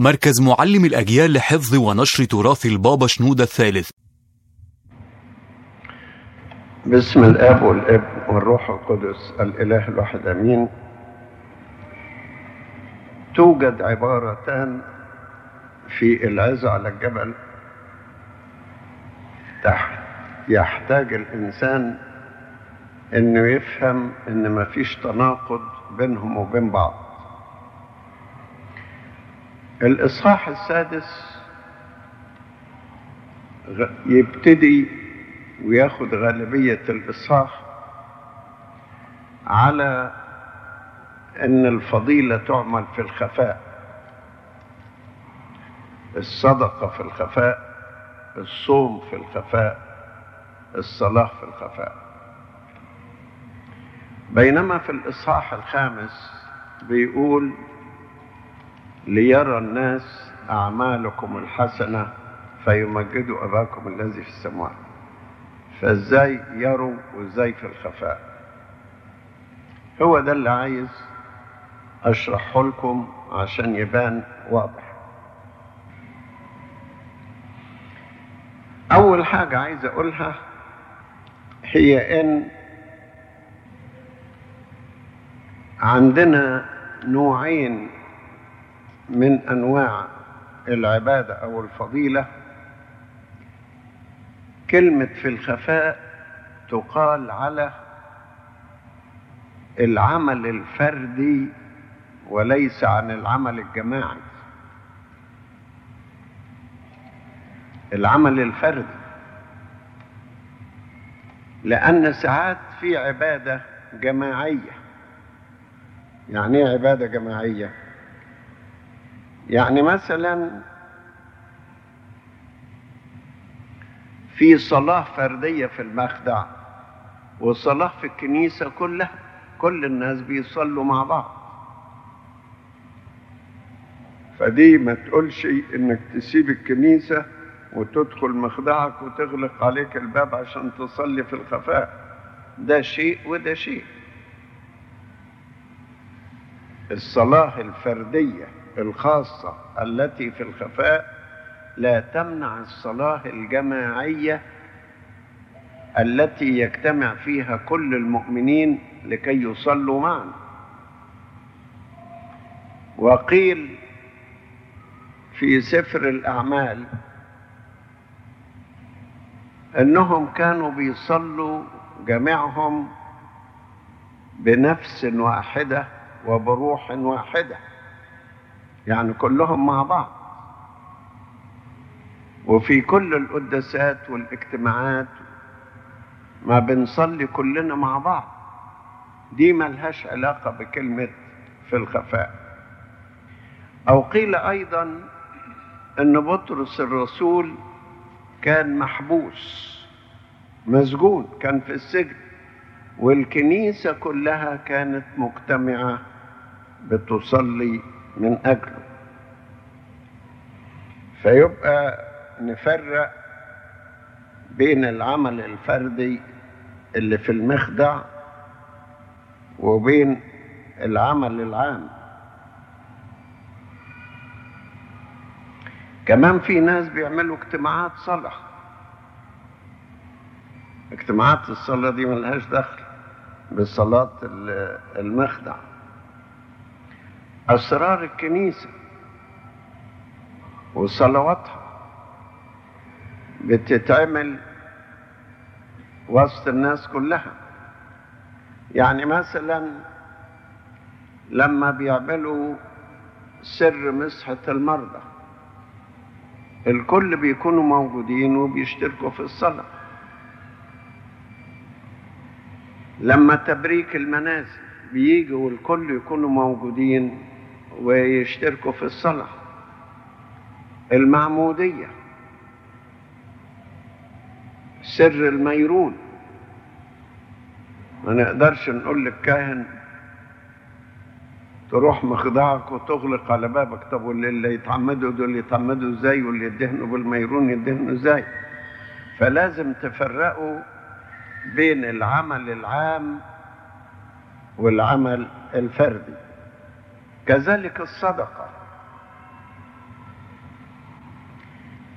مركز معلم الأجيال لحفظ ونشر تراث البابا شنودة الثالث باسم الاب والابن والروح القدس الاله الواحد امين توجد عبارتان في العظة على الجبل تحت يحتاج الانسان انه يفهم ان مفيش تناقض بينهم وبين بعض الاصحاح السادس غ- يبتدي وياخد غالبية الإصحاح على أن الفضيلة تعمل في الخفاء الصدقة في الخفاء الصوم في الخفاء الصلاة في الخفاء بينما في الإصحاح الخامس بيقول ليرى الناس أعمالكم الحسنة فيمجدوا أباكم الذي في السماوات فازاي يروا وازاي في الخفاء هو ده اللي عايز اشرحه لكم عشان يبان واضح اول حاجة عايز اقولها هي ان عندنا نوعين من انواع العبادة او الفضيلة كلمة في الخفاء تقال على العمل الفردي وليس عن العمل الجماعي العمل الفردي لأن ساعات في عبادة جماعية يعني ايه عبادة جماعية يعني مثلا في صلاة فردية في المخدع وصلاة في الكنيسة كلها كل الناس بيصلوا مع بعض فدي ما تقولش انك تسيب الكنيسة وتدخل مخدعك وتغلق عليك الباب عشان تصلي في الخفاء ده شيء وده شيء الصلاة الفردية الخاصة التي في الخفاء لا تمنع الصلاة الجماعية التي يجتمع فيها كل المؤمنين لكي يصلوا معا وقيل في سفر الأعمال أنهم كانوا بيصلوا جميعهم بنفس واحدة وبروح واحدة يعني كلهم مع بعض وفي كل القداسات والاجتماعات ما بنصلي كلنا مع بعض دي ملهاش علاقة بكلمة في الخفاء أو قيل أيضا أن بطرس الرسول كان محبوس مسجون كان في السجن والكنيسة كلها كانت مجتمعة بتصلي من أجله فيبقى نفرق بين العمل الفردي اللي في المخدع وبين العمل العام كمان في ناس بيعملوا اجتماعات صلاة اجتماعات الصلاة دي ملهاش دخل بصلاة ال- المخدع أسرار الكنيسة وصلواتها بتتعمل وسط الناس كلها يعني مثلا لما بيعملوا سر مسحة المرضى الكل بيكونوا موجودين وبيشتركوا في الصلاة لما تبريك المنازل بيجوا والكل يكونوا موجودين ويشتركوا في الصلاة المعمودية سر الميرون ما نقدرش نقول للكاهن تروح مخدعك وتغلق على بابك طب واللي اللي يتعمدوا دول يتعمدوا ازاي واللي يدهنوا بالميرون يدهنوا ازاي فلازم تفرقوا بين العمل العام والعمل الفردي كذلك الصدقة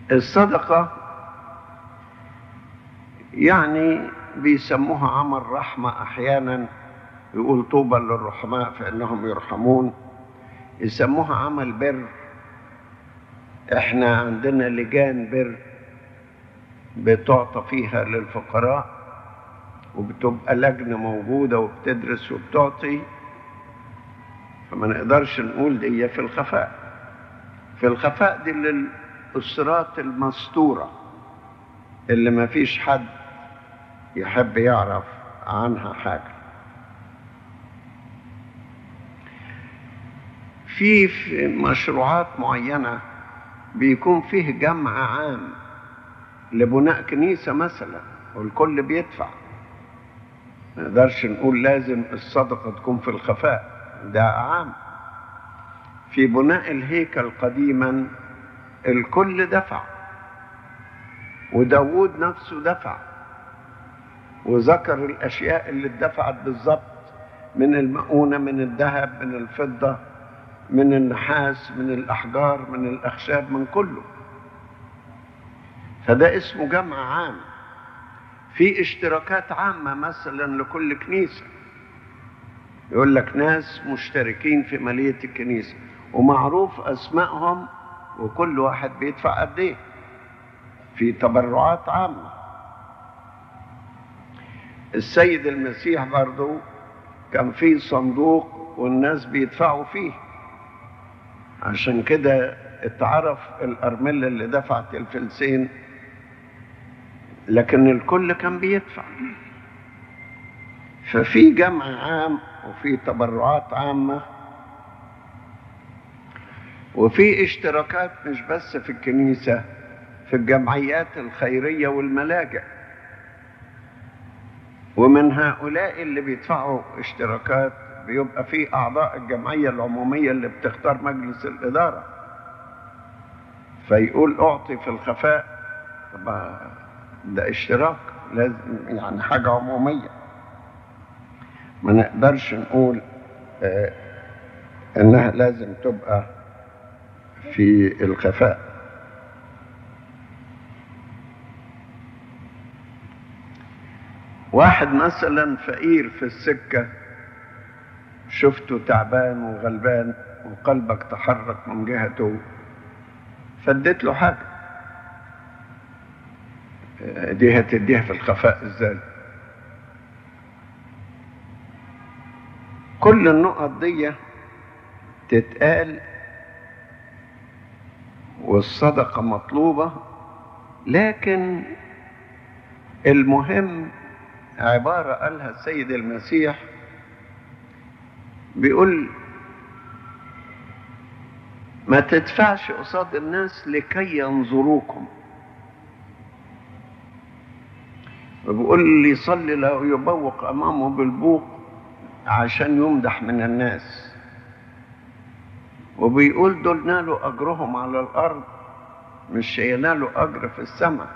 الصدقة يعني بيسموها عمل رحمة أحيانا يقول طوبى للرحماء فإنهم يرحمون يسموها عمل بر احنا عندنا لجان بر بتعطى فيها للفقراء وبتبقى لجنة موجودة وبتدرس وبتعطي فما نقدرش نقول دي في الخفاء في الخفاء دي للأسرات المستورة اللي ما فيش حد يحب يعرف عنها حاجة في في مشروعات معينة بيكون فيه جمع عام لبناء كنيسة مثلا والكل بيدفع ما نقدرش نقول لازم الصدقة تكون في الخفاء ده عام في بناء الهيكل قديما الكل دفع وداود نفسه دفع وذكر الأشياء اللي اتدفعت بالظبط من المؤونة من الذهب من الفضة من النحاس من الأحجار من الأخشاب من كله فده اسمه جمع عام في اشتراكات عامة مثلا لكل كنيسة يقول لك ناس مشتركين في مالية الكنيسة ومعروف أسمائهم وكل واحد بيدفع قد إيه في تبرعات عامة السيد المسيح برضو كان في صندوق والناس بيدفعوا فيه عشان كده اتعرف الأرملة اللي دفعت الفلسين لكن الكل كان بيدفع ففي جمع عام وفي تبرعات عامة وفي اشتراكات مش بس في الكنيسة في الجمعيات الخيرية والملاجئ ومن هؤلاء اللي بيدفعوا اشتراكات بيبقى في أعضاء الجمعية العمومية اللي بتختار مجلس الإدارة فيقول أعطي في الخفاء طب ده اشتراك لازم يعني حاجة عمومية ما نقدرش نقول اه انها لازم تبقى في الخفاء واحد مثلا فقير في السكة شفته تعبان وغلبان وقلبك تحرك من جهته فديت له حاجة دي هتديها في الخفاء ازاي كل النقط دي تتقال والصدقة مطلوبة لكن المهم عبارة قالها السيد المسيح بيقول ما تدفعش قصاد الناس لكي ينظروكم وبيقول اللي يصلي له يبوق امامه بالبوق عشان يمدح من الناس وبيقول دول نالوا اجرهم على الارض مش ينالوا اجر في السماء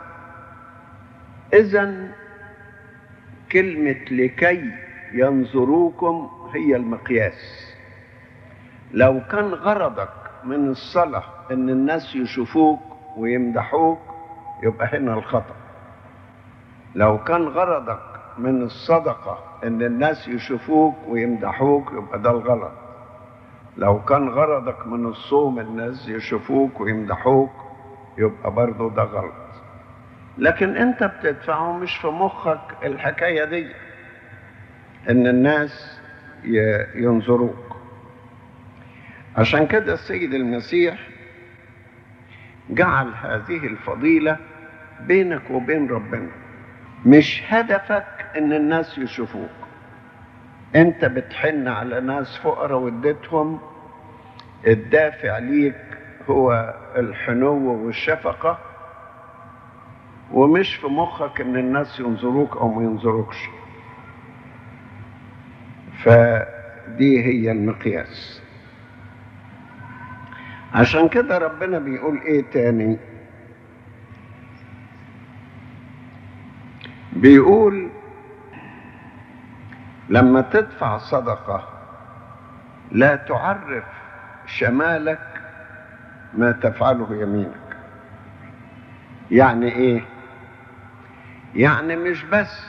اذا كلمه لكي ينظروكم هي المقياس لو كان غرضك من الصلاه ان الناس يشوفوك ويمدحوك يبقى هنا الخطأ لو كان غرضك من الصدقة إن الناس يشوفوك ويمدحوك يبقى ده الغلط لو كان غرضك من الصوم الناس يشوفوك ويمدحوك يبقى برضه ده غلط لكن انت بتدفعه مش في مخك الحكاية دي ان الناس ينظروك عشان كده السيد المسيح جعل هذه الفضيلة بينك وبين ربنا مش هدفك ان الناس يشوفوك انت بتحن على ناس فقراء واديتهم الدافع ليك هو الحنو والشفقة ومش في مخك ان الناس ينظروك او ما ينظروكش فدي هي المقياس عشان كده ربنا بيقول ايه تاني بيقول لما تدفع صدقة لا تعرف شمالك ما تفعله يمينك يعني ايه يعني مش بس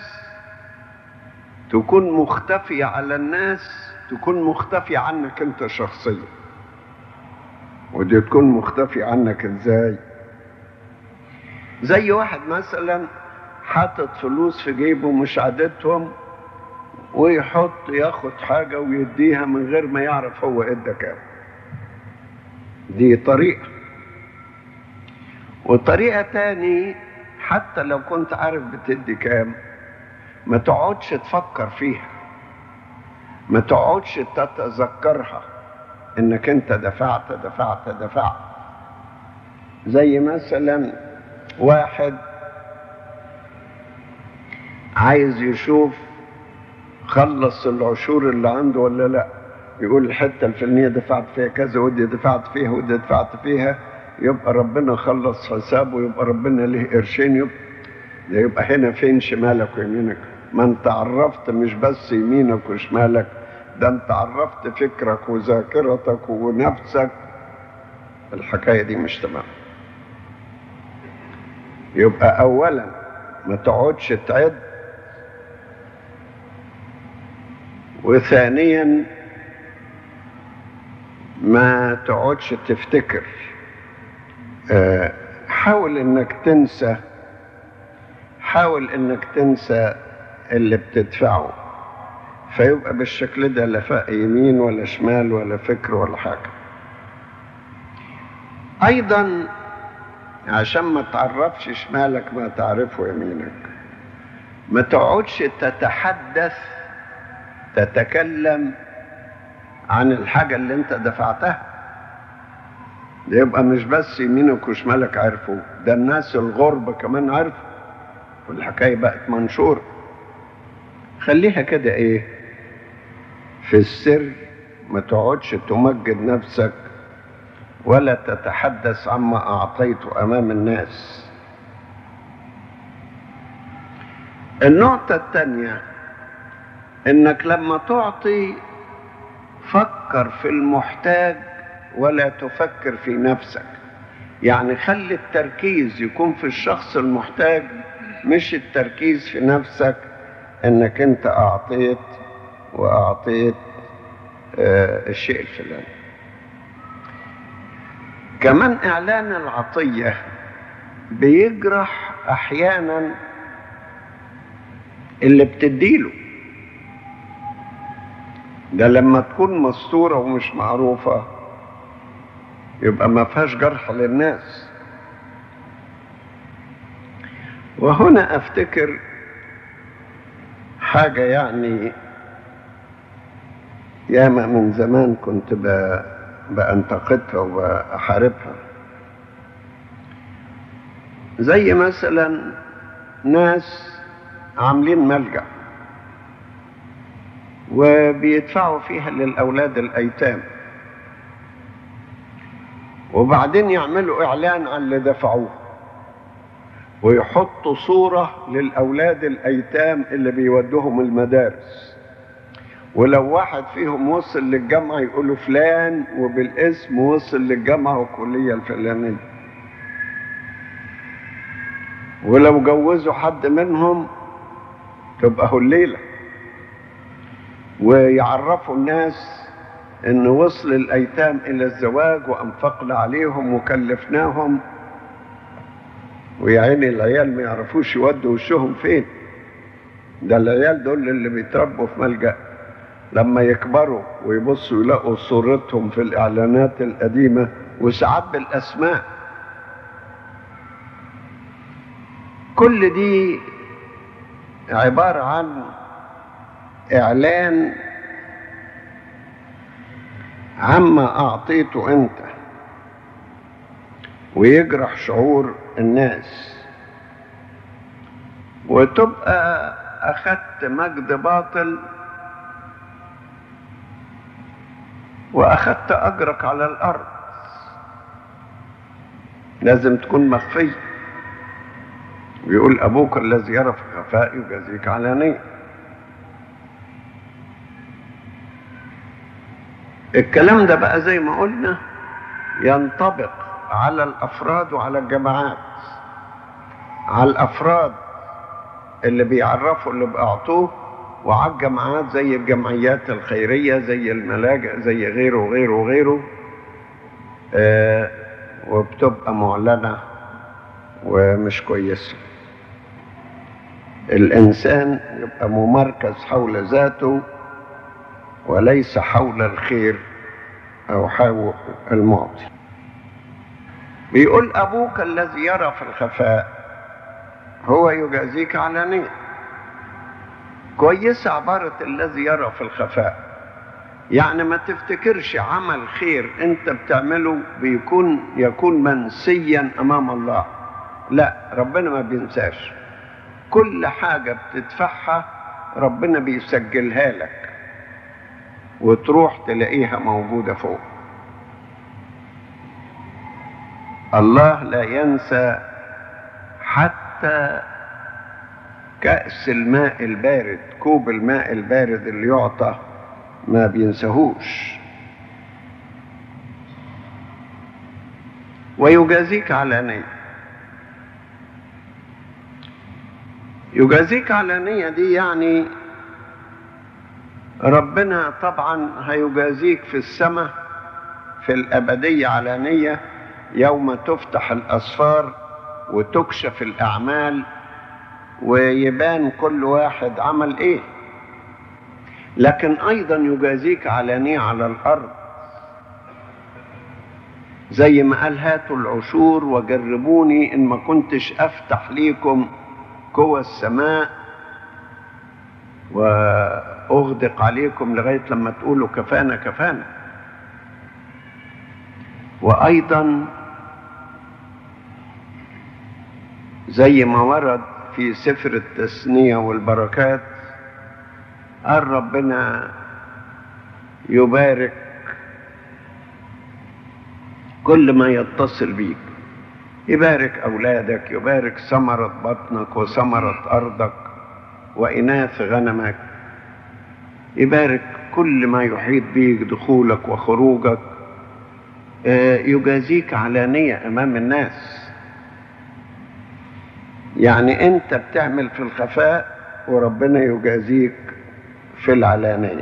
تكون مختفي على الناس تكون مختفي عنك انت شخصيا ودي تكون مختفي عنك ازاي زي واحد مثلا حاطط فلوس في جيبه مش عادتهم ويحط ياخد حاجة ويديها من غير ما يعرف هو ادى كام دي طريقة وطريقة تاني حتى لو كنت عارف بتدي كام ما تقعدش تفكر فيها ما تقعدش تتذكرها انك انت دفعت دفعت دفعت زي مثلا واحد عايز يشوف خلص العشور اللي عنده ولا لا يقول الحته الفلانيه دفعت فيها كذا ودي دفعت فيها ودي دفعت فيها يبقى ربنا خلص حسابه يبقى ربنا له قرشين يبقى ده يبقى هنا فين شمالك ويمينك ما انت عرفت مش بس يمينك وشمالك ده انت عرفت فكرك وذاكرتك ونفسك الحكايه دي مش تمام يبقى اولا ما تقعدش تعد وثانيا ما تقعدش تفتكر آه، حاول انك تنسى حاول انك تنسى اللي بتدفعه فيبقى بالشكل ده لا فاق يمين ولا شمال ولا فكر ولا حاجة ايضا عشان ما تعرفش شمالك ما تعرفه يمينك ما تقعدش تتحدث تتكلم عن الحاجة اللي انت دفعتها ده يبقى مش بس يمينك وشمالك عرفوا ده الناس الغرب كمان عرفوا والحكاية بقت منشورة خليها كده ايه في السر ما تقعدش تمجد نفسك ولا تتحدث عما أعطيته أمام الناس النقطة الثانية إنك لما تعطي فكر في المحتاج ولا تفكر في نفسك يعني خلي التركيز يكون في الشخص المحتاج مش التركيز في نفسك انك انت اعطيت واعطيت آه الشيء الفلاني كمان اعلان العطيه بيجرح احيانا اللي بتديله ده لما تكون مستوره ومش معروفه يبقى ما فيهاش جرح للناس وهنا افتكر حاجة يعني ياما من زمان كنت بأنتقدها وأحاربها زي مثلا ناس عاملين ملجأ وبيدفعوا فيها للأولاد الأيتام وبعدين يعملوا إعلان عن اللي دفعوه ويحطوا صورة للأولاد الأيتام اللي بيودوهم المدارس ولو واحد فيهم وصل للجامعة يقولوا فلان وبالاسم وصل للجامعة والكلية الفلانية ولو جوزوا حد منهم تبقى الليلة ويعرفوا الناس ان وصل الايتام الى الزواج وانفقنا عليهم وكلفناهم ويا عيني العيال ما يعرفوش يودوا وشهم فين ده العيال دول اللي بيتربوا في ملجأ لما يكبروا ويبصوا يلاقوا صورتهم في الإعلانات القديمة وساعات بالأسماء كل دي عبارة عن إعلان عما أعطيته أنت ويجرح شعور الناس وتبقى أخذت مجد باطل وأخذت أجرك على الأرض لازم تكون مخفي ويقول أبوك الذي يرى في خفاء يجازيك علانية الكلام ده بقى زي ما قلنا ينطبق على الافراد وعلى الجماعات على الافراد اللي بيعرفوا اللي بأعطوه وعلى الجماعات زي الجمعيات الخيرية زي الملاجئ زي غيره وغيره وغيره آه وبتبقى معلنة ومش كويسة الإنسان يبقى ممركز حول ذاته وليس حول الخير أو حول المعطي بيقول أبوك الذي يرى في الخفاء هو يجازيك علانية كويسة عبارة الذي يرى في الخفاء يعني ما تفتكرش عمل خير انت بتعمله بيكون يكون منسيا امام الله لا ربنا ما بينساش كل حاجة بتدفعها ربنا بيسجلها لك وتروح تلاقيها موجودة فوق الله لا ينسى حتى كأس الماء البارد كوب الماء البارد اللي يعطى ما بينساهوش ويجازيك علانية يجازيك علانية دي يعني ربنا طبعا هيجازيك في السماء في الأبدية علانية يوم تفتح الأسفار وتكشف الأعمال ويبان كل واحد عمل إيه لكن أيضا يجازيك علانية على الأرض زي ما قال هاتوا العشور وجربوني إن ما كنتش أفتح ليكم قوى السماء وأغدق عليكم لغاية لما تقولوا كفانا كفانا وأيضا زي ما ورد في سفر التثنية والبركات قال ربنا يبارك كل ما يتصل بيك يبارك أولادك يبارك ثمرة بطنك وثمرة أرضك وإناث غنمك يبارك كل ما يحيط بيك دخولك وخروجك يجازيك علانية أمام الناس يعني أنت بتعمل في الخفاء وربنا يجازيك في العلانية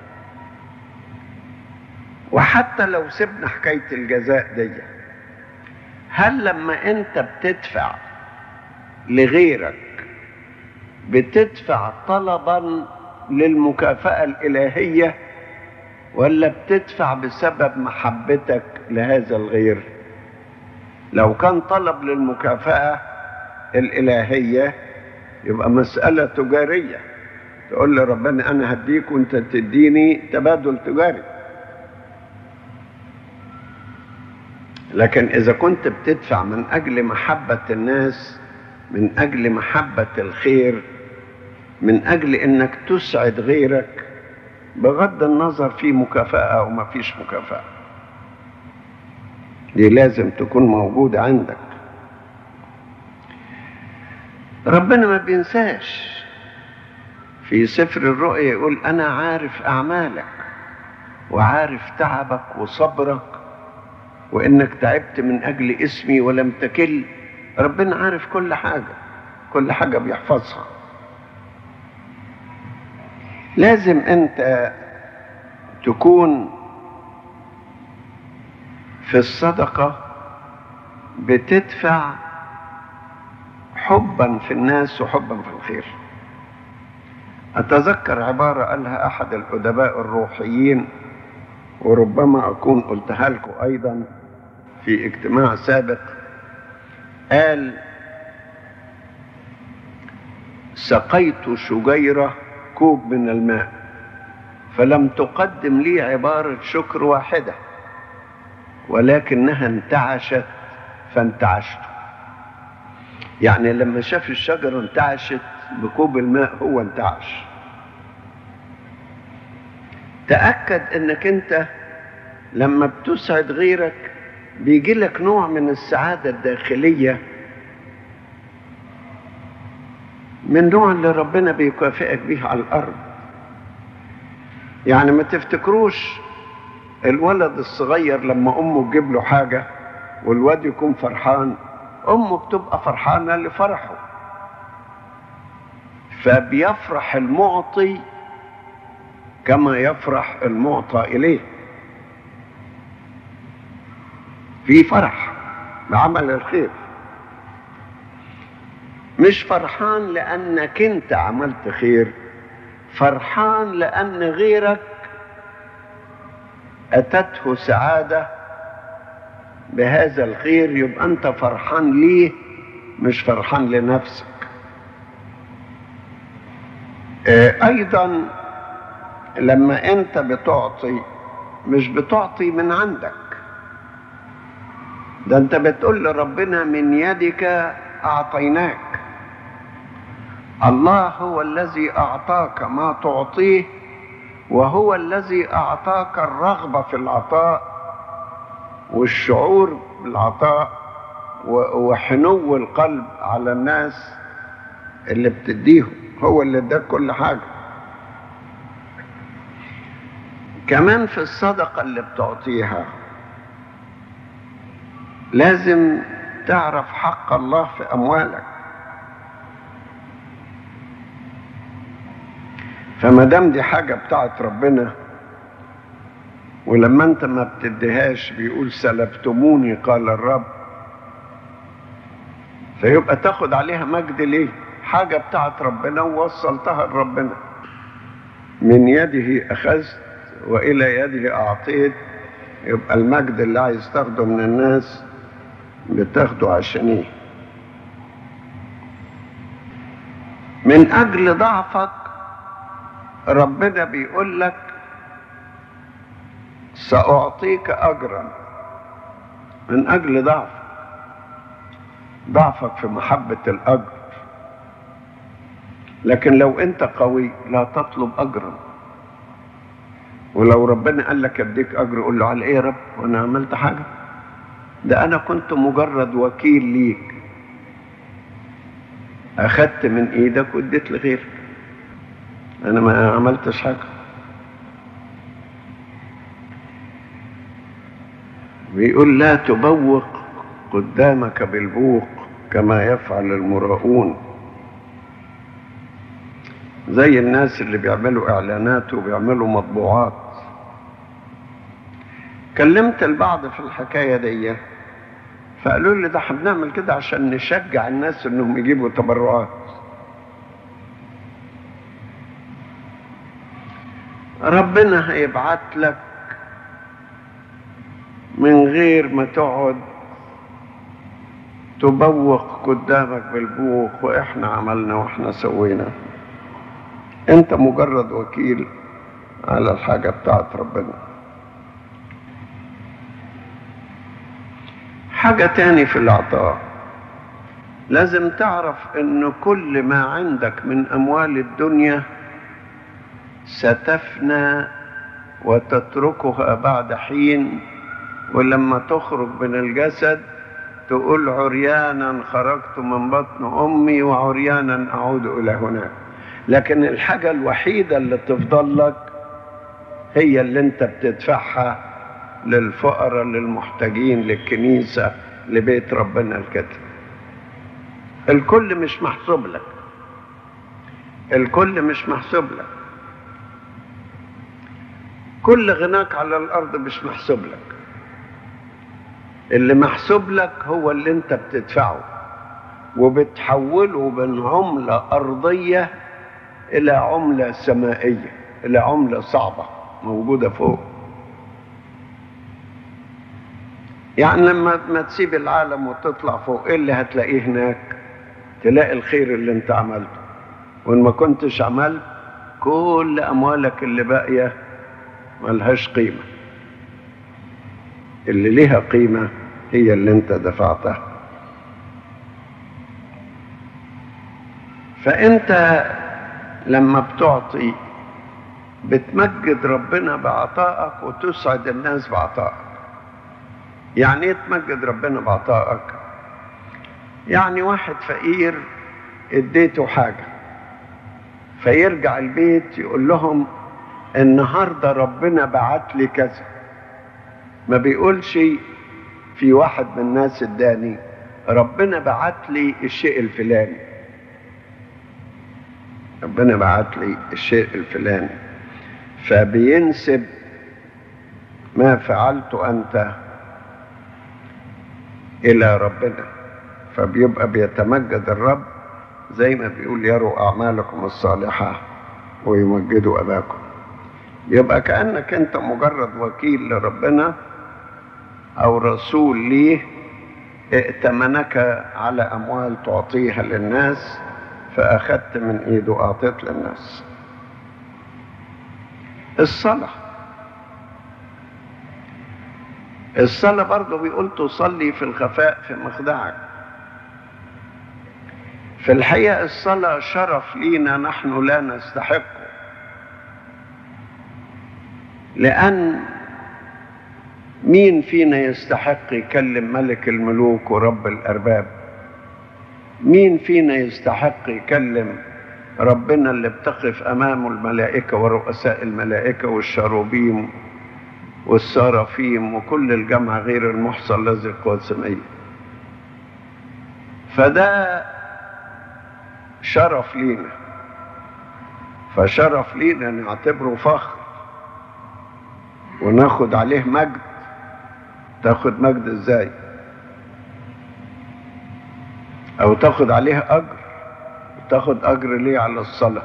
وحتى لو سبنا حكاية الجزاء دي هل لما أنت بتدفع لغيرك بتدفع طلبا للمكافأة الإلهية ولا بتدفع بسبب محبتك لهذا الغير لو كان طلب للمكافأة الإلهية يبقى مسألة تجارية تقول لي ربنا أنا هديك وأنت تديني تبادل تجاري لكن إذا كنت بتدفع من أجل محبة الناس من أجل محبة الخير من أجل أنك تسعد غيرك بغض النظر في مكافأة أو ما فيش مكافأة دي لازم تكون موجودة عندك ربنا ما بينساش في سفر الرؤيا يقول أنا عارف أعمالك وعارف تعبك وصبرك وإنك تعبت من أجل اسمي ولم تكل ربنا عارف كل حاجة كل حاجة بيحفظها لازم أنت تكون في الصدقة بتدفع حبا في الناس وحبا في الخير أتذكر عبارة قالها أحد الأدباء الروحيين وربما أكون قلتها لكم أيضا في اجتماع سابق قال سقيت شجيرة كوب من الماء فلم تقدم لي عبارة شكر واحدة ولكنها انتعشت فانتعشت يعني لما شاف الشجرة انتعشت بكوب الماء هو انتعش تأكد انك انت لما بتسعد غيرك بيجي لك نوع من السعادة الداخلية من نوع اللي ربنا بيكافئك بيه على الأرض يعني ما تفتكروش الولد الصغير لما أمه تجيب له حاجة والواد يكون فرحان امه بتبقى فرحانه لفرحه فبيفرح المعطي كما يفرح المعطى اليه في فرح بعمل الخير مش فرحان لانك انت عملت خير فرحان لان غيرك اتته سعاده بهذا الخير يبقى انت فرحان ليه مش فرحان لنفسك ايضا لما انت بتعطي مش بتعطي من عندك ده انت بتقول لربنا من يدك اعطيناك الله هو الذي اعطاك ما تعطيه وهو الذي اعطاك الرغبه في العطاء والشعور بالعطاء وحنو القلب على الناس اللي بتديهم هو اللي اداك كل حاجه كمان في الصدقه اللي بتعطيها لازم تعرف حق الله في اموالك فما دام دي حاجه بتاعت ربنا ولما انت ما بتديهاش بيقول سلبتموني قال الرب فيبقى تاخد عليها مجد ليه حاجه بتاعت ربنا ووصلتها لربنا من يده اخذت والى يده اعطيت يبقى المجد اللي عايز تاخده من الناس بتاخده عشان ايه من اجل ضعفك ربنا بيقول لك ساعطيك اجرا من اجل ضعفك ضعفك في محبه الاجر لكن لو انت قوي لا تطلب اجرا ولو ربنا قال لك اديك اجر قول له على ايه يا رب وانا عملت حاجه ده انا كنت مجرد وكيل ليك اخدت من ايدك واديت لغيرك انا ما عملتش حاجه بيقول لا تبوق قدامك بالبوق كما يفعل المراؤون زي الناس اللي بيعملوا اعلانات وبيعملوا مطبوعات كلمت البعض في الحكايه دي فقالوا لي ده احنا بنعمل كده عشان نشجع الناس انهم يجيبوا تبرعات ربنا هيبعت لك من غير ما تقعد تبوق قدامك بالبوق واحنا عملنا واحنا سوينا انت مجرد وكيل على الحاجه بتاعت ربنا حاجه تاني في العطاء لازم تعرف ان كل ما عندك من اموال الدنيا ستفنى وتتركها بعد حين ولما تخرج من الجسد تقول عريانا خرجت من بطن امي وعريانا اعود الى هناك لكن الحاجه الوحيده اللي تفضل لك هي اللي انت بتدفعها للفقراء للمحتاجين للكنيسه لبيت ربنا الكتب الكل مش محسوب لك الكل مش محسوب لك كل غناك على الارض مش محسوب لك اللي محسوب لك هو اللي انت بتدفعه وبتحوله من عملة أرضية إلى عملة سمائية إلى عملة صعبة موجودة فوق يعني لما ما تسيب العالم وتطلع فوق إيه اللي هتلاقيه هناك تلاقي الخير اللي انت عملته وإن ما كنتش عملت كل أموالك اللي باقية ملهاش قيمة اللي ليها قيمة هي اللي انت دفعتها فانت لما بتعطي بتمجد ربنا بعطائك وتسعد الناس بعطائك يعني ايه تمجد ربنا بعطائك يعني واحد فقير اديته حاجة فيرجع البيت يقول لهم النهارده ربنا بعت لي كذا ما بيقولش في واحد من الناس اداني ربنا بعت لي الشيء الفلاني ربنا بعت لي الشيء الفلاني فبينسب ما فعلته انت الى ربنا فبيبقى بيتمجد الرب زي ما بيقول يروا اعمالكم الصالحه ويمجدوا اباكم يبقى كانك انت مجرد وكيل لربنا او رسول ليه ائتمنك على اموال تعطيها للناس فاخذت من ايده واعطيت للناس الصلاه الصلاة برضه بيقول تصلي في الخفاء في مخدعك في الحقيقة الصلاة شرف لينا نحن لا نستحقه لأن مين فينا يستحق يكلم ملك الملوك ورب الأرباب مين فينا يستحق يكلم ربنا اللي بتقف أمامه الملائكة ورؤساء الملائكة والشروبيم والسرافيم وكل الجمع غير المحصى الذي القوى السمائية فده شرف لينا فشرف لينا نعتبره فخر وناخد عليه مجد تاخد مجد ازاي او تاخد عليه اجر تاخد اجر ليه على الصلاه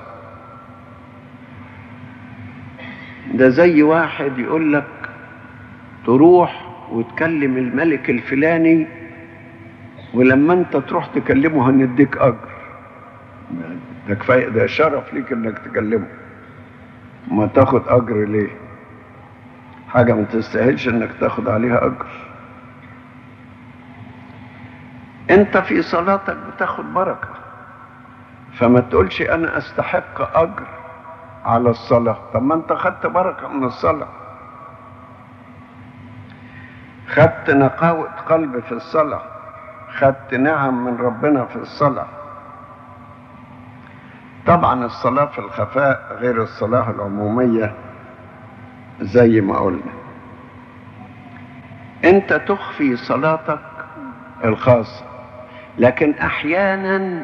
ده زي واحد يقول لك تروح وتكلم الملك الفلاني ولما انت تروح تكلمه هنديك اجر ده كفايه ده شرف ليك انك تكلمه ما تاخد اجر ليه حاجه ما تستاهلش انك تاخد عليها اجر انت في صلاتك بتاخد بركه فما تقولش انا استحق اجر على الصلاه طب ما انت خدت بركه من الصلاه خدت نقاوة قلب في الصلاة خدت نعم من ربنا في الصلاة طبعا الصلاة في الخفاء غير الصلاة العمومية زي ما قلنا انت تخفي صلاتك الخاصة لكن احيانا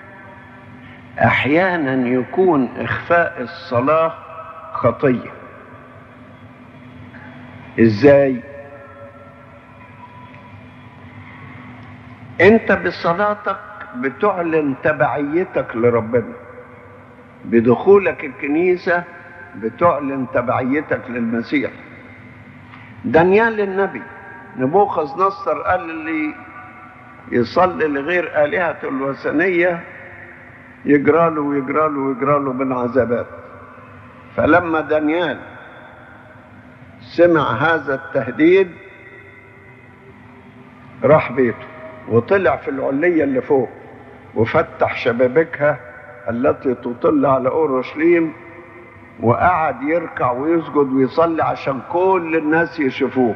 احيانا يكون اخفاء الصلاة خطية ازاي انت بصلاتك بتعلن تبعيتك لربنا بدخولك الكنيسة بتعلن تبعيتك للمسيح دانيال النبي نبوخذ نصر قال اللي يصلي لغير آلهة الوثنية يجراله ويجراله ويجراله من عذابات فلما دانيال سمع هذا التهديد راح بيته وطلع في العلية اللي فوق وفتح شبابيكها التي تطل على أورشليم وقعد يركع ويسجد ويصلي عشان كل الناس يشوفوه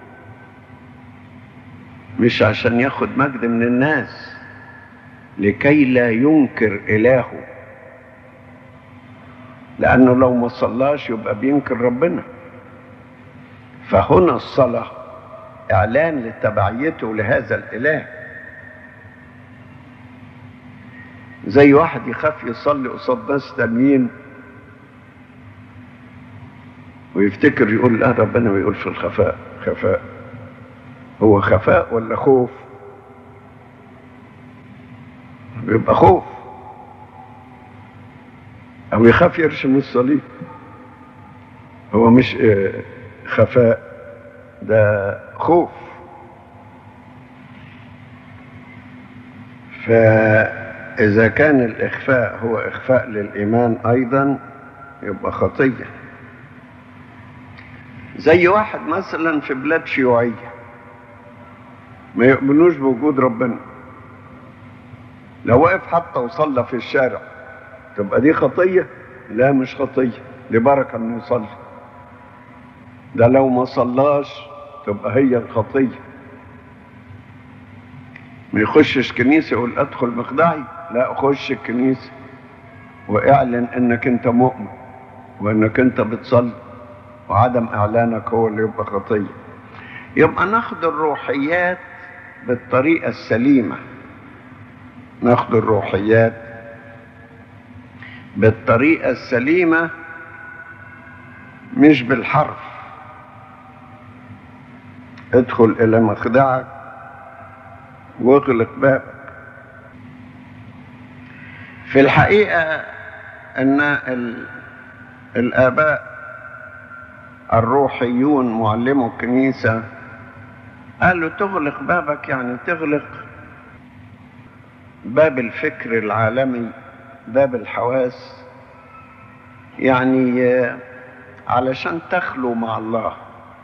مش عشان ياخد مجد من الناس لكي لا ينكر إلهه لأنه لو ما صلاش يبقى بينكر ربنا فهنا الصلاة إعلان لتبعيته لهذا الإله زي واحد يخاف يصلي قصاد ناس تانيين ويفتكر يقول لا ربنا بيقول في الخفاء خفاء هو خفاء ولا خوف بيبقى خوف او يخاف يرشم الصليب هو مش خفاء ده خوف فإذا كان الإخفاء هو إخفاء للإيمان أيضا يبقى خطية زي واحد مثلا في بلاد شيوعية ما يؤمنوش بوجود ربنا لو وقف حتى وصلى في الشارع تبقى دي خطية لا مش خطية دي بركة انه يصلي ده لو ما صلاش تبقى هي الخطية ما يخشش كنيسة يقول ادخل مخدعي لا خش الكنيسة واعلن انك انت مؤمن وانك انت بتصلي وعدم اعلانك هو اللي يبقى خطية يبقى ناخد الروحيات بالطريقة السليمة ناخد الروحيات بالطريقة السليمة مش بالحرف ادخل إلى مخدعك واغلق بابك في الحقيقة أن ال... الآباء الروحيون معلمو الكنيسة قالوا تغلق بابك يعني تغلق باب الفكر العالمي باب الحواس يعني علشان تخلو مع الله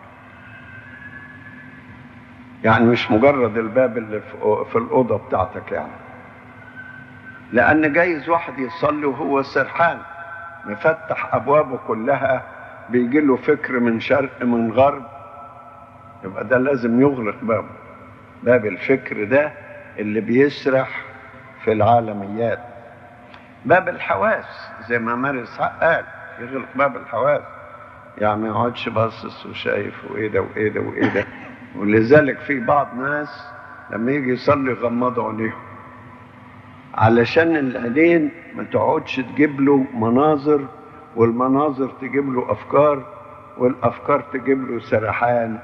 يعني مش مجرد الباب اللي في الأوضة بتاعتك يعني لأن جايز واحد يصلي وهو سرحان مفتح أبوابه كلها بيجي له فكر من شرق من غرب يبقى ده لازم يغلق بابه باب الفكر ده اللي بيسرح في العالميات باب الحواس زي ما مارس قال يغلق باب الحواس يعني ما يقعدش باصص وشايف وايه ده وايه ده وايه ده ولذلك في بعض ناس لما يجي يصلي يغمضوا عينيهم علشان العينين ما تقعدش تجيب له مناظر والمناظر تجيب له افكار والافكار تجيب له سرحان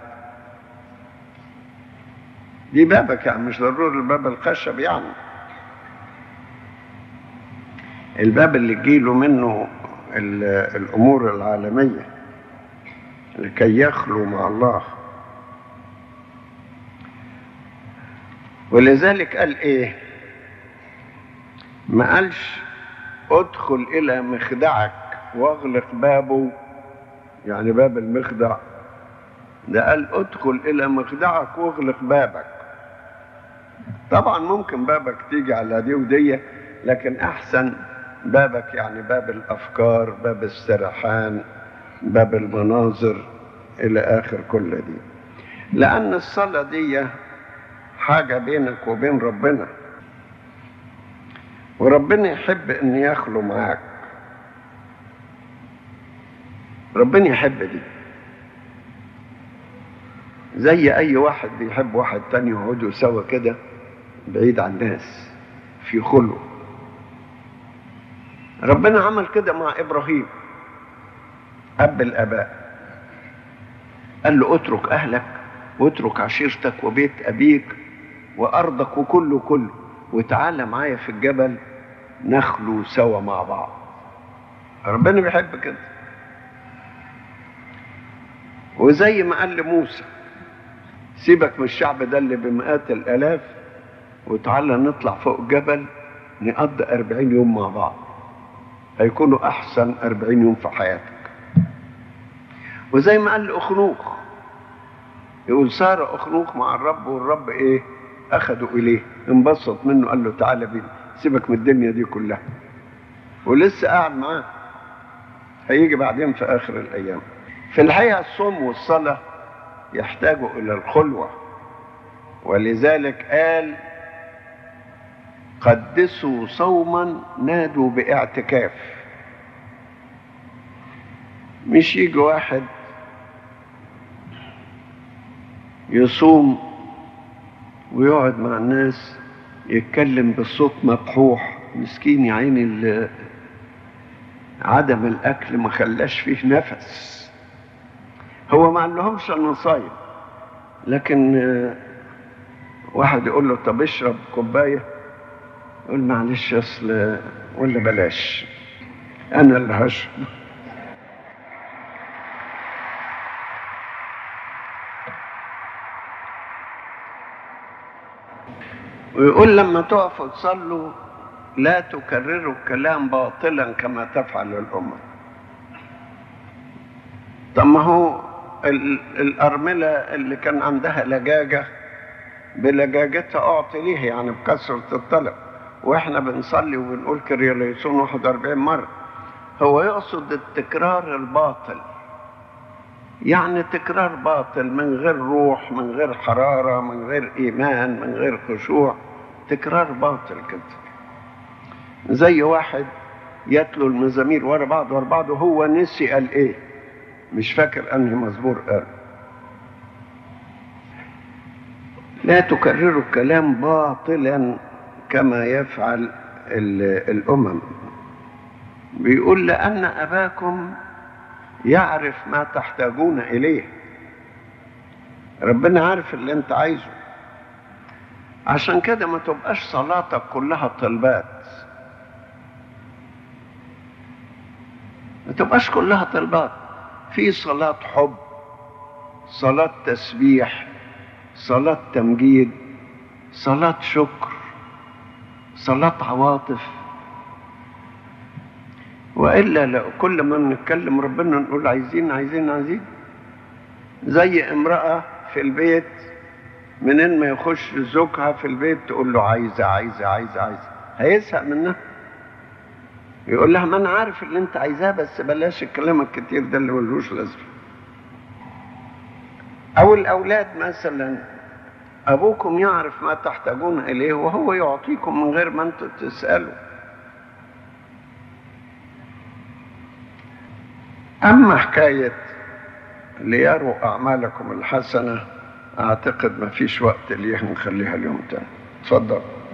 دي بابك يعني مش ضروري الباب الخشب يعني الباب اللي تجيله منه الامور العالميه لكي يخلو مع الله ولذلك قال ايه ما قالش ادخل الى مخدعك واغلق بابه يعني باب المخدع ده قال ادخل الى مخدعك واغلق بابك طبعا ممكن بابك تيجي على دي ودي لكن احسن بابك يعني باب الافكار باب السرحان باب المناظر الى اخر كل دي لان الصلاه دي حاجه بينك وبين ربنا وربنا يحب ان يخلو معاك ربنا يحب دي زي اي واحد بيحب واحد تاني يقعدوا سوا كده بعيد عن الناس في خلوه ربنا عمل كده مع ابراهيم اب الاباء قال له اترك اهلك واترك عشيرتك وبيت ابيك وارضك وكله كله وتعالى معايا في الجبل نخلو سوا مع بعض ربنا بيحب كده وزي ما قال لموسى سيبك من الشعب ده اللي بمئات الالاف وتعالى نطلع فوق الجبل نقضي أربعين يوم مع بعض هيكونوا أحسن أربعين يوم في حياتك وزي ما قال لأخنوخ يقول صار أخنوخ مع الرب والرب إيه أخذوا إليه انبسط منه قال له تعالى بينا سيبك من الدنيا دي كلها ولسه قاعد معاه هيجي بعدين في آخر الأيام في الحقيقة الصوم والصلاة يحتاجوا إلى الخلوة ولذلك قال قدسوا صوما نادوا باعتكاف مش يجي واحد يصوم ويقعد مع الناس يتكلم بصوت مبحوح مسكين يا عيني عدم الاكل ما خلاش فيه نفس هو ما عندهمش النصايب لكن واحد يقول له طب اشرب كوبايه يقول معلش اصل ولا بلاش انا اللي هشرب ويقول لما تقفوا تصلوا لا تكرروا الكلام باطلا كما تفعل الامم طب ما هو الارمله اللي كان عندها لجاجه بلجاجتها اعطي ليه يعني بكثره الطلب واحنا بنصلي وبنقول كرياليسون 41 مره هو يقصد التكرار الباطل يعني تكرار باطل من غير روح من غير حراره من غير ايمان من غير خشوع تكرار باطل كده زي واحد يتلو المزامير ورا بعض ورا بعض وهو نسي قال ايه مش فاكر انهي مزمور قال لا تكرروا الكلام باطلا كما يفعل الأمم بيقول لأن أباكم يعرف ما تحتاجون إليه ربنا عارف اللي انت عايزه عشان كده ما تبقاش صلاتك كلها طلبات ما تبقاش كلها طلبات في صلاة حب صلاة تسبيح صلاة تمجيد صلاة شكر صلاة عواطف وإلا لو كل ما نتكلم ربنا نقول عايزين عايزين عايزين زي امرأة في البيت منين ما يخش زوجها في البيت تقول له عايزة عايزة عايزة عايزة هيزهق منها يقول لها ما انا عارف اللي انت عايزاه بس بلاش الكلام الكتير ده اللي ملوش لازمه او الاولاد مثلا ابوكم يعرف ما تحتاجون اليه وهو يعطيكم من غير ما انتم تسالوا اما حكايه ليروا اعمالكم الحسنه اعتقد ما فيش وقت ليها نخليها اليوم تاني اتفضل